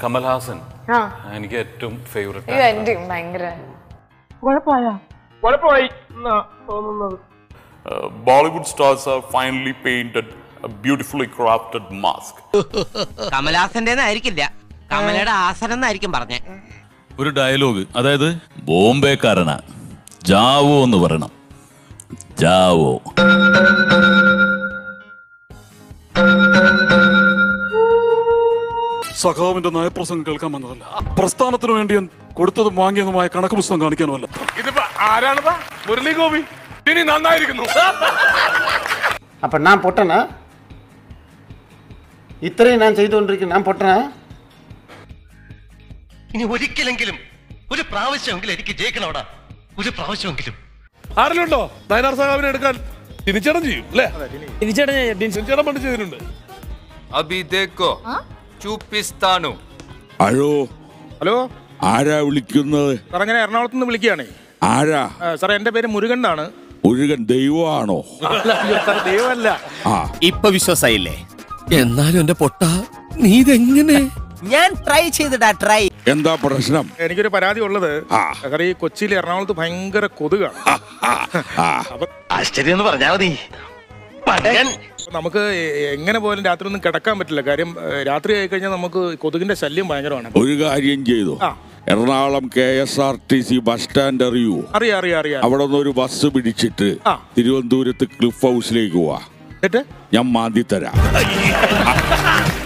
കമൽഹാസൻ ആ എനിക്ക് ഏറ്റവും ഫേവറേറ്റ് അയ്യോ എന്റെ ഭയങ്കര കുഴപ്പമായി എന്നാ തോന്നുന്നത് Bollywood stars are finally painted beautifully crafted mask കമലാസന്റെ ആയിരിക്കില്ല കമലയുടെ ആസനം എന്നായിരിക്കും പറഞ്ഞേ ഒരു ഡയലോഗ് അതായത് ബോംബെക്കാരനാ ജാവോ എന്ന് പറയണം ജാവോ സഖാവിന്റെ നയപ്രസംഗം കേൾക്കാൻ വന്നതല്ല പ്രസ്ഥാനത്തിനു വേണ്ടി ഞാൻ കൊടുത്തതും വാങ്ങിയതുമായ കണക്ക് പുസ്തകം കാണിക്കാനുമല്ല ഇതിപ്പോ ആരാണിതാ മുരളി ഗോപി ഇനി നന്നായിരിക്കുന്നു அப்போ நான் பொட்டனா ഇത്രയും ഞാൻ ചെയ്തുകൊണ്ടിരിക്കുന്നു ഞാൻ പൊട്ടനാ ഇനി ഒരിക്കലെങ്കിലും ഒരു പ്രാവശ്യമെങ്കിലും എനിക്ക് ജയിക്കണോടാ ഒരു പ്രാവശ്യമെങ്കിലും ആരെങ്കിലുണ്ടോ നയനാർ സഹാബിനെ എടുക്കാൻ തിരിച്ചടം ചെയ്യും അല്ലേ തിരിച്ചടം പണ്ട് ചെയ്തിട്ടുണ്ട് അഭി ദേക്കോ ചൂപ്പിസ്ഥാനു അഴോ ഹലോ ആരാ വിളിക്കുന്നത് സാർ അങ്ങനെ എറണാകുളത്ത് നിന്ന് വിളിക്കുകയാണേ ആരാ സാർ എന്റെ പേര് മുരുകൻ എന്നാണ് ഒഴുകൻ ദൈവമാണോ സാർ ദൈവമല്ല ആ ഇപ്പൊ വിശ്വാസായില്ലേ എന്നാലും എന്റെ പൊട്ട നീ ഇതെങ്ങനെ ഞാൻ ട്രൈ ചെയ്തിടാ ട്രൈ എന്താ പ്രശ്നം എനിക്കൊരു പരാതി ഉള്ളത് ആ. സാർ ഈ കൊച്ചിയിൽ എറണാകുളത്ത് ഭയങ്കര കൊതുകാണ് ആ, ആ. അപ്പൊ ആശ്ചര്യം എന്ന് പറഞ്ഞാ മതി പടയൻ നമുക്ക് എ- എങ്ങനെ പോലും രാത്രി ഒന്നും കിടക്കാൻ പറ്റില്ല കാര്യം ഏഹ്, രാത്രി ആയി കഴിഞ്ഞാൽ നമുക്ക് കൊതുകിന്റെ ശല്യം ഭയങ്കരമാണ് ഒരു കാര്യം ചെയ്തു ആ. Ernakulam K S R T C bus stand അറിയൂ അറിയാം അറിയാം അറിയാം അവിടെ നിന്ന് ഒരു ബസ് പിടിച്ചിട്ട് ആ. തിരുവനന്തപുരത്ത് ക്ലിഫ് ഹൗസിലേക്ക് പോവാ എന്നിട്ട് ഞാൻ മാന്തി തരാം